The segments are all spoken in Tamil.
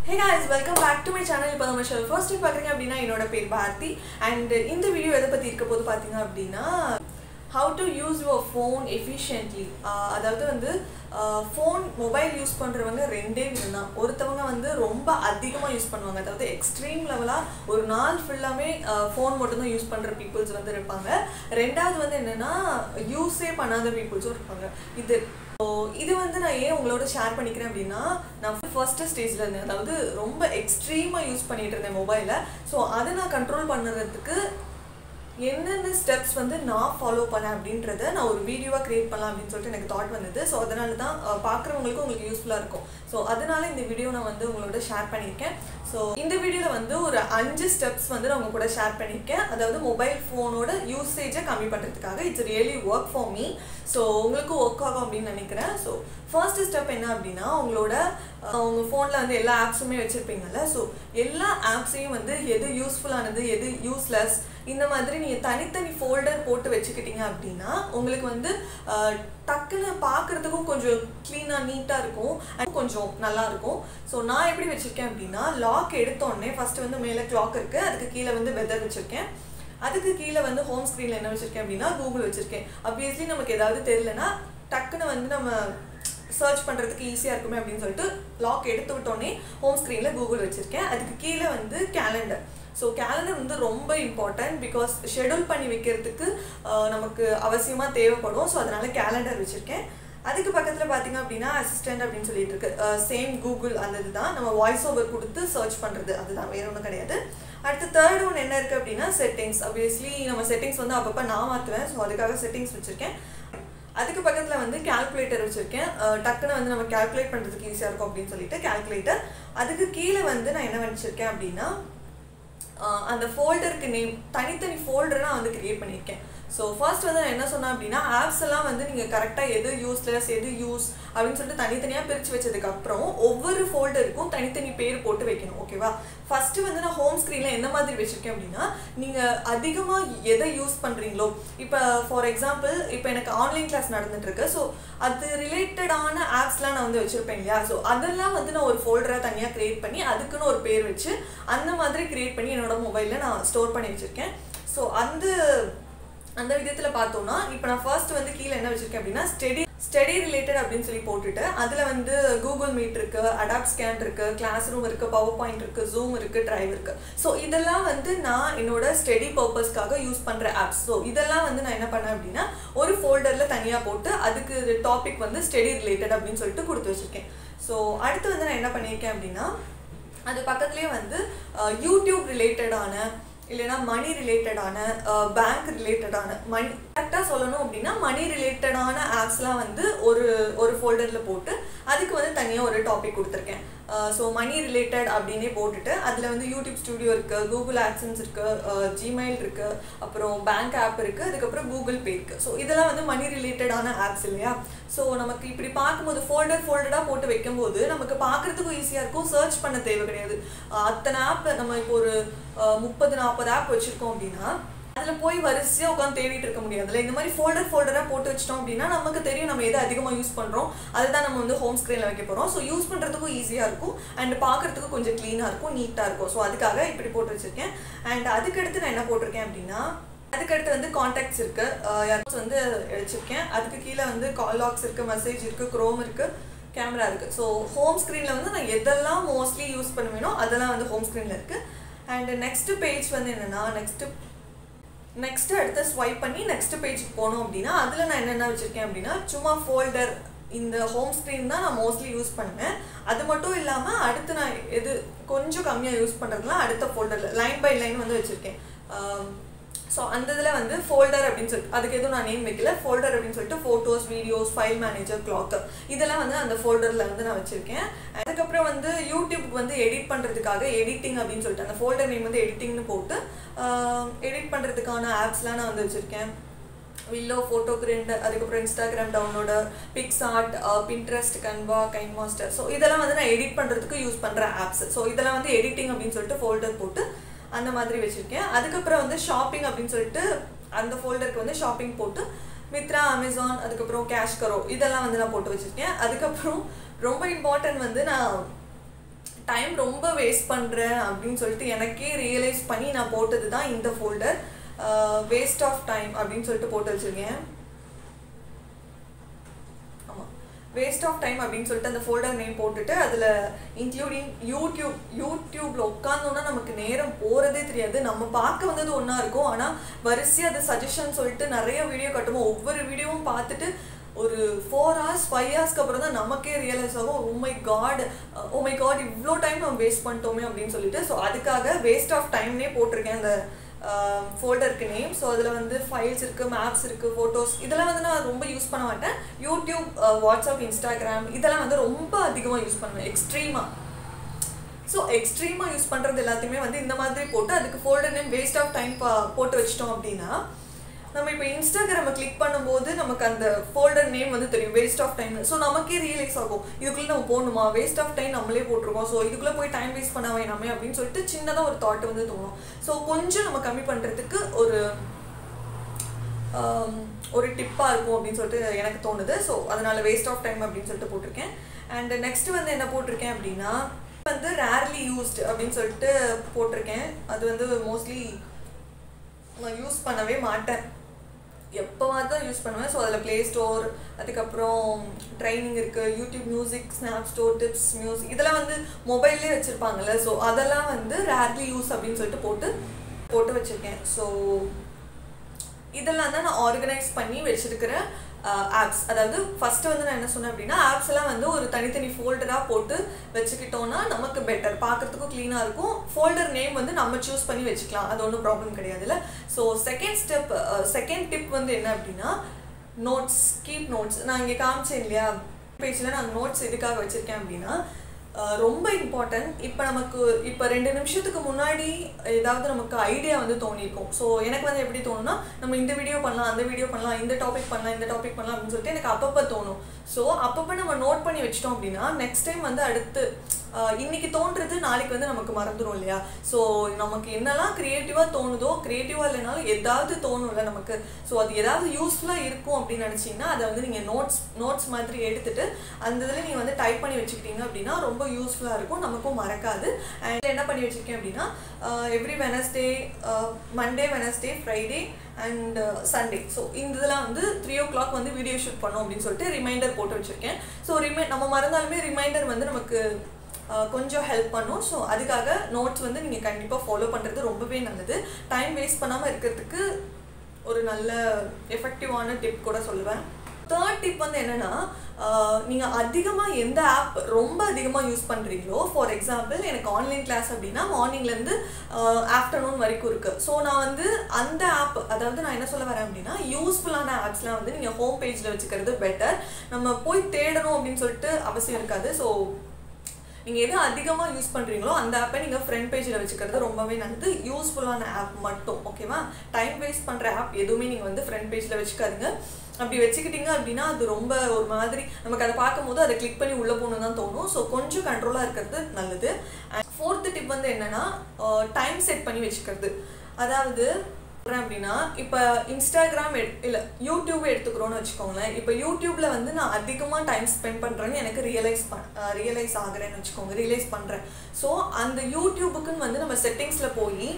hey guys welcome back to my channel இப்போ நம்ம ஷெல் ஃபர்ஸ்ட் டைம் பார்க்குறீங்க அப்படின்னா என்னோட பேர் பாரதி அண்ட் இந்த வீடியோ எதை பற்றி இருக்க போது பார்த்தீங்க அப்படின்னா how to use your phone efficiently அதாவது வந்து ஃபோன் மொபைல் யூஸ் பண்ணுறவங்க ரெண்டே விதம் தான் ஒருத்தவங்க வந்து ரொம்ப அதிகமாக யூஸ் பண்ணுவாங்க அதாவது எக்ஸ்ட்ரீம் லெவலாக ஒரு நாள் ஃபுல்லாமே ஃபோன் மட்டும்தான் யூஸ் பண்ணுற பீப்புள்ஸ் வந்து இருப்பாங்க ரெண்டாவது வந்து என்னென்னா யூஸே பண்ணாத பீப்புள்ஸும் இருப்பாங்க இது ஸோ இது வந்து நான் ஏன் உங்களோட ஷேர் பண்ணிக்கிறேன் அப்படின்னா நான் ஃபர்ஸ்ட் ஸ்டேஜில் இருந்தேன் அதாவது ரொம்ப எக்ஸ்ட்ரீமாக யூஸ் பண்ணிட்டு இருந்தேன் மொபைலை ஸோ அதை நான் கண்ட்ரோல் பண்ணுறதுக்கு என்னென்ன ஸ்டெப்ஸ் வந்து நான் ஃபாலோ பண்ணேன் அப்படின்றத நான் ஒரு வீடியோவாக க்ரியேட் பண்ணலாம் அப்படின்னு சொல்லிட்டு எனக்கு தாட் வந்தது ஸோ அதனால தான் பார்க்குறவங்களுக்கும் உங்களுக்கு யூஸ்ஃபுல்லாக இருக்கும் ஸோ அதனால இந்த வீடியோ நான் வந்து உங்களோட ஷேர் பண்ணியிருக்கேன் ஸோ இந்த வீடியோவில் வந்து ஒரு அஞ்சு ஸ்டெப்ஸ் வந்து நான் உங்க கூட ஷேர் பண்ணியிருக்கேன் அதாவது மொபைல் ஃபோனோட யூசேஜை கம்மி பண்ணுறதுக்காக it's really work for me so உங்களுக்கு ஒர்க் ஆகும் அப்படின்னு நினைக்கிறேன் ஸோ ஃபர்ஸ்ட் ஸ்டெப் என்ன அப்படின்னா உங்களோட உங்கள் ஃபோனில் வந்து எல்லா ஆப்ஸுமே வச்சுருப்பீங்கல்ல ஸோ எல்லா ஆப்ஸையும் வந்து எது யூஸ்ஃபுல்லானது எது யூஸ்லெஸ் இந்த மாதிரி நீங்கள் தனித்தனி ஃபோல்டர் போட்டு வச்சுக்கிட்டீங்க அப்படின்னா உங்களுக்கு வந்து டக்குன்னு பார்க்குறதுக்கும் கொஞ்சம் க்ளீனாக நீட்டாக இருக்கும் அண்ட் கொஞ்சம் நல்லாயிருக்கும் ஸோ நான் எப்படி வச்சுருக்கேன் அப்படின்னா லாக் எடுத்தோடனே ஃபஸ்ட்டு வந்து மேலே கிளாக் இருக்குது அதுக்கு கீழே வந்து வெதர் வச்சுருக்கேன் அதுக்கு கீழே வந்து ஹோம் ஸ்க்ரீனில் என்ன வச்சுருக்கேன் அப்படின்னா கூகுள் வச்சுருக்கேன் அப்வியஸ்லி நமக்கு ஏதாவது தெரியலனா டக்குன்னு வந்து நம்ம சர்ச் பண்ணுறதுக்கு ஈஸியாக இருக்குமே அப்படின்னு சொல்லிட்டு லாக் எடுத்து விட்டோன்னே ஹோம் ஸ்க்ரீனில் கூகுள் வச்சுருக்கேன் அதுக்கு கீழே வந்து கேலண்டர் ஸோ கேலண்டர் வந்து ரொம்ப இம்பார்ட்டன்ட் பிகாஸ் ஷெடியூல் பண்ணி வைக்கிறதுக்கு நமக்கு அவசியமாக தேவைப்படும் ஸோ அதனால் கேலண்டர் வச்சுருக்கேன் அதுக்கு பக்கத்தில் பார்த்தீங்க அப்படின்னா அசிஸ்டன்ட் அப்படின்னு சொல்லிட்டு இருக்கு சேம் கூகுள் அந்த இதுதான் நம்ம வாய்ஸ் ஓவர் கொடுத்து சர்ச் பண்ணுறது அதுதான் வேற ஒன்றும் கிடையாது அடுத்து தேர்ட் ஒன் என்ன இருக்குது அப்படின்னா செட்டிங்ஸ் அப்வியஸ்லி நம்ம செட்டிங்ஸ் வந்து அப்பப்போ நான் மாற்றுவேன் ஸோ அதுக்காக செட்டிங்ஸ் வச்சுருக்கேன் அதுக்கு பக்கத்தில் வந்து கால்குலேட்டர் வச்சுருக்கேன் டக்குன்னு வந்து நம்ம கால்குலேட் பண்ணுறதுக்கு ஈஸியாக இருக்கும் அப்படின்னு சொல்லிட்டு கால்குலேட்டர் அதுக்கு கீழே வந்து நான் என்ன வச்சுருக்கேன் அப்படின்னா அந்த ஃபோல்டருக்கு நேம் தனித்தனி ஃபோல்டரை நான் வந்து க்ரியேட் பண்ணியிருக்கேன் ஸோ ஃபர்ஸ்ட் வந்து நான் என்ன சொன்னேன் அப்படின்னா ஆப்ஸ் எல்லாம் வந்து நீங்கள் கரெக்டாக எது யூஸ்லெஸ் எது யூஸ் அப்படின்னு சொல்லிட்டு தனித்தனியாக பிரித்து வச்சதுக்கப்புறம் ஒவ்வொரு ஃபோல்டருக்கும் தனித்தனி பேர் போட்டு வைக்கணும் ஓகேவா ஃபஸ்ட்டு வந்து நான் ஹோம் ஸ்க்ரீனில் எந்த மாதிரி வச்சுருக்கேன் அப்படின்னா நீங்கள் அதிகமாக எதை யூஸ் பண்ணுறீங்களோ இப்போ ஃபார் எக்ஸாம்பிள் இப்போ எனக்கு ஆன்லைன் கிளாஸ் நடந்துட்டுருக்கு ஸோ அது ரிலேட்டடான ஆப்ஸ்லாம் நான் வந்து வச்சுருப்பேன் இல்லையா ஸோ அதெல்லாம் வந்து நான் ஒரு ஃபோல்டராக தனியாக க்ரியேட் பண்ணி அதுக்குன்னு ஒரு பேர் வச்சு அந்த மாதிரி க்ரியேட் பண்ணி என்னோட மொபைலில் நான் ஸ்டோர் பண்ணி வச்சுருக்கேன் ஸோ அந்த அந்த விதத்தில் பார்த்தோம்னா இப்போ நான் ஃபர்ஸ்ட் வந்து கீழே என்ன வச்சுருக்கேன் அப்படின்னா ஸ்டடி ஸ்டடி ரிலேட்டட் அப்படின்னு சொல்லி போட்டுட்டு அதில் வந்து கூகுள் மீட் இருக்குது அடாப்ட் ஸ்கேன் இருக்குது கிளாஸ் ரூம் இருக்குது பவர் பாயிண்ட் இருக்குது ஜூம் இருக்குது ட்ரைவ் இருக்குது ஸோ இதெல்லாம் வந்து நான் என்னோட ஸ்டடி பர்பஸ்க்காக யூஸ் பண்ணுற ஆப்ஸ் ஸோ இதெல்லாம் வந்து நான் என்ன பண்ணேன் அப்படின்னா ஒரு ஃபோல்டரில் தனியாக போட்டு அதுக்கு டாபிக் வந்து ஸ்டடி ரிலேட்டட் அப்படின்னு சொல்லிட்டு கொடுத்து வச்சுருக்கேன் ஸோ அடுத்து வந்து நான் என்ன பண்ணியிருக்கேன் அப்படின்னா அது பக்கத்துலேயே வந்து யூடியூப் ரிலேட்டடான இல்லைனா மணி ரிலேட்டடான பேங்க் ரிலேட்டடான மணி கரெக்டாக சொல்லணும் அப்படின்னா மணி ரிலேட்டடான ஆப்ஸ்லாம் வந்து ஒரு ஒரு ஃபோல்டரில் போட்டு அதுக்கு வந்து தனியாக ஒரு டாபிக் கொடுத்துருக்கேன் ஸோ மணி ரிலேட்டட் அப்படின்னே போட்டுட்டு அதில் வந்து யூடியூப் ஸ்டுடியோ இருக்குது கூகுள் ஆக்சன்ஸ் இருக்குது ஜிமெயில் இருக்குது அப்புறம் பேங்க் ஆப் இருக்குது அதுக்கப்புறம் கூகுள் பே இருக்குது ஸோ இதெல்லாம் வந்து மணி ரிலேட்டடான ஆப்ஸ் இல்லையா ஸோ நமக்கு இப்படி பார்க்கும்போது ஃபோல்டர் ஃபோல்டடாக போட்டு வைக்கும்போது நமக்கு பார்க்குறதுக்கும் ஈஸியாக இருக்கும் சர்ச் பண்ண தேவை கிடையாது அத்தனை ஆப் நம்ம இப்போ ஒரு முப்பது நாற்பது ஆப் வச்சுருக்கோம் அப்படின்னா அதில் போய் வரிசையாக உட்காந்து தேடிட்டு இருக்க முடியாதுல்ல இந்த மாதிரி ஃபோல்டர் ஃபோல்டராக போட்டு வச்சிட்டோம் அப்படின்னா நமக்கு தெரியும் நம்ம எது அதிகமாக யூஸ் பண்ணுறோம் அதுதான் நம்ம வந்து ஹோம் ஸ்க்ரீனில் வைக்க போகிறோம் ஸோ யூஸ் பண்ணுறதுக்கும் ஈஸியாக இருக்கும் அண்ட் பார்க்குறதுக்கும் கொஞ்சம் க்ளீனாக இருக்கும் நீட்டாக இருக்கும் ஸோ அதுக்காக இப்படி போட்டு வச்சுருக்கேன் அண்ட் அதுக்கடுத்து நான் என்ன போட்டிருக்கேன் அப்படின்னா அதுக்கடுத்து வந்து காண்டாக்ட்ஸ் இருக்குது யாராச்சும் வந்து வச்சுருக்கேன் அதுக்கு கீழே வந்து கால் லாக்ஸ் இருக்குது மெசேஜ் இருக்குது க்ரோம் இருக்குது கேமரா இருக்குது ஸோ ஹோம் ஸ்க்ரீனில் வந்து நான் எதெல்லாம் மோஸ்ட்லி யூஸ் பண்ணுவேனோ அதெல்லாம் வந்து ஹோம் ஸ்க்ரீனில் இருக்குது அண்ட் நெக்ஸ்ட் பேஜ் வந்து என்னென்னா நெக்ஸ்ட்டு நெக்ஸ்ட்டு அடுத்து ஸ்வைப் பண்ணி நெக்ஸ்ட் பேஜுக்கு போனோம் அப்படின்னா அதில் நான் என்னென்ன வச்சுருக்கேன் அப்படின்னா சும்மா ஃபோல்டர் இந்த ஹோம் ஸ்க்ரீன் தான் நான் மோஸ்ட்லி யூஸ் பண்ணுவேன் அது மட்டும் இல்லாமல் அடுத்து நான் எது கொஞ்சம் கம்மியாக யூஸ் பண்ணுறதுலாம் அடுத்த ஃபோல்டரில் லைன் பை லைன் வந்து வச்சுருக்கேன் ஸோ அந்த இதில் வந்து ஃபோல்டர் அப்படின்னு சொல்லிட்டு அதுக்கு எதுவும் நான் நேம் வைக்கல ஃபோல்டர் அப்படின்னு சொல்லிட்டு photos videos file manager clock இதெல்லாம் வந்து அந்த ஃபோல்டரில் வந்து நான் வச்சுருக்கேன் அதுக்கப்புறம் வந்து யூடியூப்க்கு வந்து எடிட் பண்ணுறதுக்காக எடிட்டிங் அப்படின்னு சொல்லிட்டு அந்த ஃபோல்டர் நேம் வந்து எடிட்டிங்னு போட்டு எடிட் பண்ணுறதுக்கான ஆப்ஸ்லாம் நான் வந்து வச்சுருக்கேன் வில்லோ ஃபோட்டோ கிரிண்ட் அதுக்கப்புறம் Instagram download PicsArt Pinterest Canva KineMaster so இதெல்லாம் வந்து நான் எடிட் பண்ணுறதுக்கு யூஸ் பண்ணுற ஆப்ஸ் ஸோ இதெல்லாம் வந்து எடிட்டிங் அப்படின்னு சொல்லிட்டு ஃபோல்டர் போட்டு அந்த மாதிரி வச்சுருக்கேன் அதுக்கப்புறம் வந்து ஷாப்பிங் அப்படின்னு சொல்லிட்டு அந்த ஃபோல்டருக்கு வந்து ஷாப்பிங் போட்டு மித்ரா அமேசான் அதுக்கப்புறம் கேஷ் கரோ இதெல்லாம் வந்து நான் போட்டு வச்சுருக்கேன் அதுக்கப்புறம் ரொம்ப இம்பார்ட்டன்ட் வந்து நான் டைம் ரொம்ப வேஸ்ட் பண்ணுறேன் அப்படின்னு சொல்லிட்டு எனக்கே ரியலைஸ் பண்ணி நான் போட்டது தான் இந்த ஃபோல்டர் வேஸ்ட் ஆஃப் டைம் அப்படின்னு சொல்லிட்டு போட்டு வச்சுருக்கேன் ஆமாம் வேஸ்ட் ஆஃப் டைம் அப்படின்னு சொல்லிட்டு அந்த ஃபோல்டர் நேம் போட்டுட்டு அதில் இன்க்ளூடிங் யூடியூப் யூடியூப்பில் உட்காந்தோன்னா நமக்கு நேரம் போகிறதே தெரியாது நம்ம பார்க்க வந்தது ஒன்றா இருக்கும் ஆனால் வரிசையாக அது சஜஷன் சொல்லிட்டு நிறைய வீடியோ கட்டுவோம் ஒவ்வொரு வீடியோவும் பார்த்துட்டு ஒரு ஃபோர் ஹவர்ஸ் ஃபைவ் ஹவர்ஸ்க்கு அப்புறம் தான் நமக்கே ரியலைஸ் ஆகும் உமை காட் உமை காட் இவ்வளோ டைம் நம்ம வேஸ்ட் பண்ணிட்டோமே அப்படின்னு சொல்லிட்டு ஸோ அதுக்காக வேஸ்ட் ஆஃப் டைம்னே போட்டிருக்கேன் அந்த ஃபோல்டருக்கு நேம் ஸோ அதில் வந்து ஃபைல்ஸ் இருக்குது மேப்ஸ் இருக்குது ஃபோட்டோஸ் இதெல்லாம் வந்து நான் ரொம்ப யூஸ் பண்ண மாட்டேன் யூடியூப் வாட்ஸ்அப் இன்ஸ்டாகிராம் இதெல்லாம் வந்து ரொம்ப அதிகமாக யூஸ் பண்ணுவேன் எக்ஸ்ட்ரீமாக ஸோ எக்ஸ்ட்ரீமாக யூஸ் பண்ணுறது எல்லாத்தையுமே வந்து இந்த மாதிரி போட்டு அதுக்கு folder name waste of time போட்டு வச்சிட்டோம் அப்படின்னா நம்ம இப்போ இன்ஸ்டாகிராமை கிளிக் பண்ணும்போது நமக்கு அந்த ஃபோல்டர் நேம் வந்து தெரியும் வேஸ்ட் ஆஃப் டைம் ஸோ நமக்கே ரியலைஸ் ஆகும் இதுக்குள்ளே நம்ம போகணுமா வேஸ்ட் ஆஃப் டைம் நம்மளே போட்டிருக்கோம் ஸோ இதுக்குள்ளே போய் டைம் வேஸ்ட் பண்ண வேணாமே அப்படின்னு சொல்லிட்டு சின்னதாக ஒரு தாட் வந்து தோணும் ஸோ கொஞ்சம் நம்ம கம்மி பண்ணுறதுக்கு ஒரு ஒரு டிப்பாக இருக்கும் அப்படின்னு சொல்லிட்டு எனக்கு தோணுது ஸோ அதனால் வேஸ்ட் ஆஃப் டைம் அப்படின்னு சொல்லிட்டு போட்டிருக்கேன் அண்ட் நெக்ஸ்ட் வந்து என்ன போட்டிருக்கேன் அப்படின்னா வந்து ரேர்லி யூஸ்டு அப்படின்னு சொல்லிட்டு போட்டிருக்கேன் அது வந்து மோஸ்ட்லி நான் யூஸ் பண்ணவே மாட்டேன் எப்போவாது தான் யூஸ் பண்ணுவேன் ஸோ அதில் ப்ளே ஸ்டோர் அதுக்கப்புறம் ட்ரைனிங் இருக்குது YouTube Music snap store tips music இதெல்லாம் வந்து மொபைல்லே வச்சுருப்பாங்கல்ல ஸோ அதெல்லாம் வந்து ரேர்லி யூஸ் அப்படின்னு சொல்லிட்டு போட்டு போட்டு வச்சுருக்கேன் ஸோ இதெல்லாம் தான் நான் ஆர்கனைஸ் பண்ணி வச்சுருக்கிற ஆப்ஸ் அதாவது ஃபஸ்ட்டு வந்து நான் என்ன சொன்னேன் அப்படின்னா ஆப்ஸ் எல்லாம் வந்து ஒரு தனித்தனி ஃபோல்டராக போட்டு வச்சுக்கிட்டோன்னா நமக்கு பெட்டர் பார்க்குறதுக்கும் க்ளீனாக இருக்கும் ஃபோல்டர் நேம் வந்து நம்ம சூஸ் பண்ணி வச்சுக்கலாம் அது ஒன்றும் ப்ராப்ளம் கிடையாதுல்ல so second step second tip வந்து என்ன அப்படின்னா நோட்ஸ் கீப் நோட்ஸ் நான் இங்கே காமிச்சேன் இல்லையா பேஜில் நான் நோட்ஸ் எதுக்காக வச்சுருக்கேன் அப்படின்னா ரொம்ப இம்பார்ட்டன்ட் இப்போ நமக்கு இப்போ ரெண்டு நிமிஷத்துக்கு முன்னாடி ஏதாவது நமக்கு ஐடியா வந்து தோணியிருக்கும் ஸோ எனக்கு வந்து எப்படி தோணும்னா நம்ம இந்த வீடியோ பண்ணலாம் அந்த வீடியோ பண்ணலாம் இந்த டாபிக் பண்ணலாம் இந்த டாபிக் பண்ணலாம் அப்படின்னு சொல்லிட்டு எனக்கு அப்பப்போ தோணும் ஸோ அப்பப்போ நம்ம நோட் பண்ணி வச்சிட்டோம் அப்படின்னா நெக்ஸ்ட் டைம் வந்து அடுத்து இன்னைக்கு தோன்றது நாளைக்கு வந்து நமக்கு மறந்துடும் இல்லையா ஸோ நமக்கு என்னெல்லாம் க்ரியேட்டிவாக தோணுதோ க்ரியேட்டிவாக இல்லைனாலும் ஏதாவது தோணும்ல நமக்கு ஸோ அது ஏதாவது யூஸ்ஃபுல்லாக இருக்கும் அப்படின்னு நினச்சிங்கன்னா அதை வந்து நீங்கள் நோட்ஸ் நோட்ஸ் மாதிரி எடுத்துட்டு அந்த இதில் நீங்கள் வந்து டைப் பண்ணி வச்சுக்கிட்டீங்க அப்படின்னா ரொம்ப யூஸ்ஃபுல்லாக இருக்கும் நமக்கும் மறக்காது அண்ட் என்ன பண்ணி வச்சுருக்கேன் அப்படின்னா every Wednesday Monday Wednesday Friday and Sunday so இந்த இதெல்லாம் வந்து த்ரீ ஓ கிளாக் வந்து வீடியோ ஷூட் பண்ணோம் அப்படின்னு சொல்லிட்டு ரிமைண்டர் போட்டு வச்சுருக்கேன் ஸோ ரிமை நம்ம மறந்தாலுமே ரிமைண்டர் வந்து நமக்கு கொஞ்சம் ஹெல்ப் பண்ணும் ஸோ அதுக்காக நோட்ஸ் வந்து நீங்கள் கண்டிப்பாக ஃபாலோ பண்ணுறது ரொம்பவே நல்லது டைம் வேஸ்ட் பண்ணாமல் இருக்கிறதுக்கு ஒரு நல்ல எஃபெக்டிவான டிப் கூட சொல்லுவேன் தேர்ட் டிப் வந்து என்னென்னா நீங்கள் அதிகமாக எந்த ஆப் ரொம்ப அதிகமாக யூஸ் பண்ணுறீங்களோ ஃபார் எக்ஸாம்பிள் எனக்கு ஆன்லைன் கிளாஸ் அப்படின்னா மார்னிங்லேருந்து ஆஃப்டர்நூன் வரைக்கும் இருக்குது ஸோ நான் வந்து அந்த ஆப் அதாவது நான் என்ன சொல்ல வரேன் அப்படின்னா யூஸ்ஃபுல்லான ஆப்ஸ்லாம் வந்து நீங்கள் ஹோம் பேஜில் வச்சுக்கிறது பெட்டர் நம்ம போய் தேடணும் அப்படின்னு சொல்லிட்டு அவசியம் இருக்காது ஸோ நீங்கள் எது அதிகமாக யூஸ் பண்ணுறீங்களோ அந்த ஆப்பை நீங்கள் ஃப்ரண்ட் பேஜில் வச்சுக்கிறது ரொம்பவே நல்லது யூஸ்ஃபுல்லான ஆப் மட்டும் ஓகேவா டைம் வேஸ்ட் பண்ணுற ஆப் எதுவுமே நீங்கள் வந்து ஃப்ரண்ட் பேஜில் வச்சுக்காதுங்க அப்படி வச்சுக்கிட்டீங்க அப்படின்னா அது ரொம்ப ஒரு மாதிரி நமக்கு அதை பார்க்கும்போது அதை கிளிக் பண்ணி உள்ளே போகணும் தான் தோணும் ஸோ கொஞ்சம் கண்ட்ரோலாக இருக்கிறது நல்லது அண்ட் ஃபோர்த்து டிப் வந்து என்னென்னா டைம் செட் பண்ணி வச்சுக்கிறது அதாவது சொல்கிறேன் அப்படின்னா இப்போ இன்ஸ்டாகிராம் எட் இல்லை யூடியூப் எடுத்துக்கிறோன்னு வச்சுக்கோங்களேன் இப்போ யூடியூப்பில் வந்து நான் அதிகமாக டைம் ஸ்பெண்ட் பண்ணுறேன்னு எனக்கு ரியலைஸ் பண் ரியலைஸ் ஆகுறேன்னு வச்சுக்கோங்க ரியலைஸ் பண்ணுறேன் ஸோ அந்த யூடியூபுக்குன்னு வந்து நம்ம செட்டிங்ஸில் போய்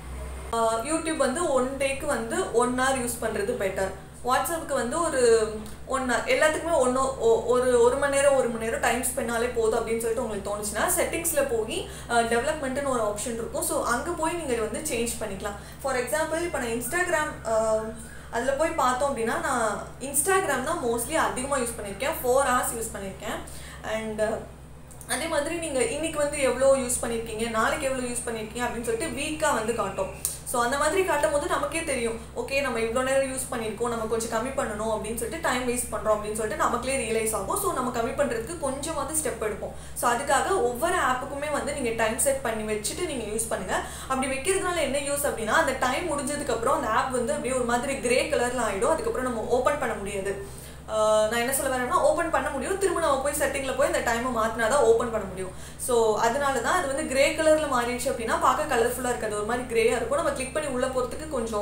யூடியூப் வந்து ஒன் டேக்கு வந்து ஒன் ஹவர் யூஸ் பண்ணுறது பெட்டர் வாட்ஸ்அப்புக்கு வந்து ஒரு ஒன் ஹவர் எல்லாத்துக்குமே ஒன்று ஒரு ஒரு மணி நேரம் ஒரு மணி நேரம் டைம் ஸ்பெண்டாலே போதும் அப்படின்னு சொல்லிட்டு உங்களுக்கு தோணுச்சுன்னா செட்டிங்ஸில் போய் டெவலப்மெண்ட்டுன்னு ஒரு ஆப்ஷன் இருக்கும் ஸோ அங்கே போய் நீங்கள் வந்து சேஞ்ச் பண்ணிக்கலாம் ஃபார் எக்ஸாம்பிள் இப்போ நான் இன்ஸ்டாகிராம் அதில் போய் பார்த்தோம் அப்படின்னா நான் இன்ஸ்டாகிராம் தான் மோஸ்ட்லி அதிகமாக யூஸ் பண்ணியிருக்கேன் ஃபோர் ஹவர்ஸ் யூஸ் பண்ணியிருக்கேன் அண்ட் அதே மாதிரி நீங்கள் இன்னைக்கு வந்து எவ்வளோ யூஸ் பண்ணியிருக்கீங்க நாளைக்கு எவ்வளோ யூஸ் பண்ணியிருக்கீங்க அப்படின்னு சொல்லிட்டு வீக்காக வந்து காட்டும் ஸோ அந்த மாதிரி காட்டும் போது நமக்கே தெரியும் ஓகே நம்ம இவ்வளோ நேரம் யூஸ் பண்ணியிருக்கோம் நம்ம கொஞ்சம் கம்மி பண்ணணும் அப்படின்னு சொல்லிட்டு டைம் வேஸ்ட் பண்ணுறோம் அப்படின்னு சொல்லிட்டு நமக்குலேயே ரியலைஸ் ஆகும் ஸோ நம்ம கம்மி பண்ணுறதுக்கு கொஞ்சம் வந்து ஸ்டெப் எடுப்போம் ஸோ அதுக்காக ஒவ்வொரு ஆப்புக்குமே வந்து நீங்கள் டைம் செட் பண்ணி வச்சுட்டு நீங்கள் யூஸ் பண்ணுங்கள் அப்படி வைக்கிறதுனால என்ன யூஸ் அப்படின்னா அந்த டைம் முடிஞ்சதுக்கப்புறம் அந்த ஆப் வந்து அப்படியே ஒரு மாதிரி கிரே கலரில் ஆகிடும் அதுக்கப்புறம் நம்ம ஓப்பன் பண்ண முடியாது நான் என்ன சொல்ல வரேன்னா ஓப்பன் பண்ண முடியும் திரும்ப நம்ம போய் செட்டிங்கில் போய் இந்த டைமை மாற்றினா தான் ஓப்பன் பண்ண முடியும் ஸோ அதனால தான் அது வந்து கிரே கலரில் மாறிடுச்சு அப்படின்னா பார்க்க கலர்ஃபுல்லாக இருக்காது ஒரு மாதிரி கிரேயாக இருக்கும் நம்ம கிளிக் பண்ணி உள்ளே போகிறதுக்கு கொஞ்சம்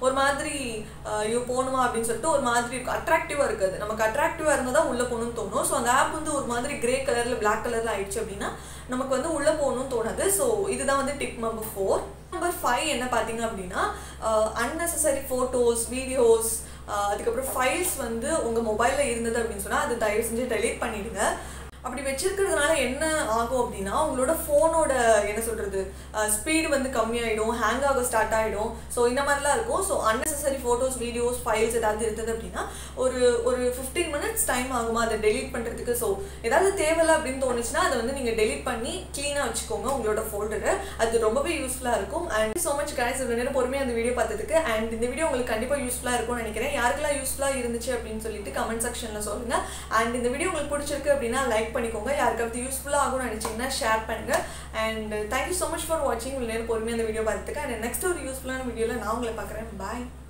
ஒரு மாதிரி அஹ், ஐயோ போகணுமா அப்படின்னு சொல்லிட்டு ஒரு மாதிரி இருக்கும் அட்ராக்டிவாக இருக்காது நமக்கு அட்ராக்டிவாக இருந்தால் தான் உள்ளே போகணும்னு தோணும் ஸோ அந்த ஆப் வந்து ஒரு மாதிரி கிரே கலரில் பிளாக் கலரில் ஆயிடுச்சு அப்படின்னா நமக்கு வந்து உள்ளே போகணும்னு தோணாது ஸோ இதுதான் வந்து tip number four number five என்ன பார்த்தீங்க அப்படின்னா அன்னெசரி ஃபோட்டோஸ் வீடியோஸ் அதுக்கப்புறம் ஃபைல்ஸ் வந்து உங்கள் மொபைலில் இருந்தது அப்படின்னு சொன்னால் அது தயவு செஞ்சு டெலீட் பண்ணிடுங்க அப்படி வச்சிருக்கிறதுனால என்ன ஆகும் அப்படின்னா உங்களோட ஃபோனோட என்ன சொல்கிறது ஸ்பீடு வந்து கம்மியாயிடும் ஹேங் ஆக ஸ்டார்ட் ஆகிடும் ஸோ இந்த மாதிரிலாம் இருக்கும் so unnecessary photos videos files ஏதாவது இருந்தது அப்படின்னா ஒரு ஒரு ஃபிஃப்டீன் மினிட்ஸ் டைம் ஆகுமா அதை டெலீட் பண்ணுறதுக்கு ஸோ ஏதாவது தேவையில்ல அப்படின்னு தோணுச்சுன்னா அதை வந்து நீங்கள் டெலீட் பண்ணி க்ளீனாக வச்சுக்கோங்க உங்களோட ஃபோல்டரை அது ரொம்பவே யூஸ்ஃபுல்லாக இருக்கும் அண்ட் ஸோ மச் guys இவ்வளோ நேரம் பொறுமையாக அந்த வீடியோ பார்த்ததுக்கு அண்ட் இந்த வீடியோ உங்களுக்கு கண்டிப்பாக யூஸ்ஃபுல்லாக இருக்கும்னு நினைக்கிறேன் யாருக்கெல்லாம் யூஸ்ஃபுல்லாக இருந்துச்சு அப்படின்னு சொல்லிட்டு கமெண்ட் செக்ஷனில் சொல்லுங்கள் அண்ட் இந்த வீடியோ உங்களுக்கு பிடிச்சிருக்கு அப்படின்னா லைக் பண்ணிக்கோங்க யாருக்காவது யூஸ்ஃபுல்லாக ஆகும்னு நினச்சிங்கன்னா ஷேர் பண்ணுங்கள் and thank you so much for வாட்சிங் இவ்வளோ நேரம் பொறுமையாக அந்த வீடியோ பார்த்துக்கு அண்ட் நெக்ஸ்ட் ஒரு யூஸ்ஃபுல்லான வீடியோவில் நான் உங்களை பார்க்குறேன் பாய்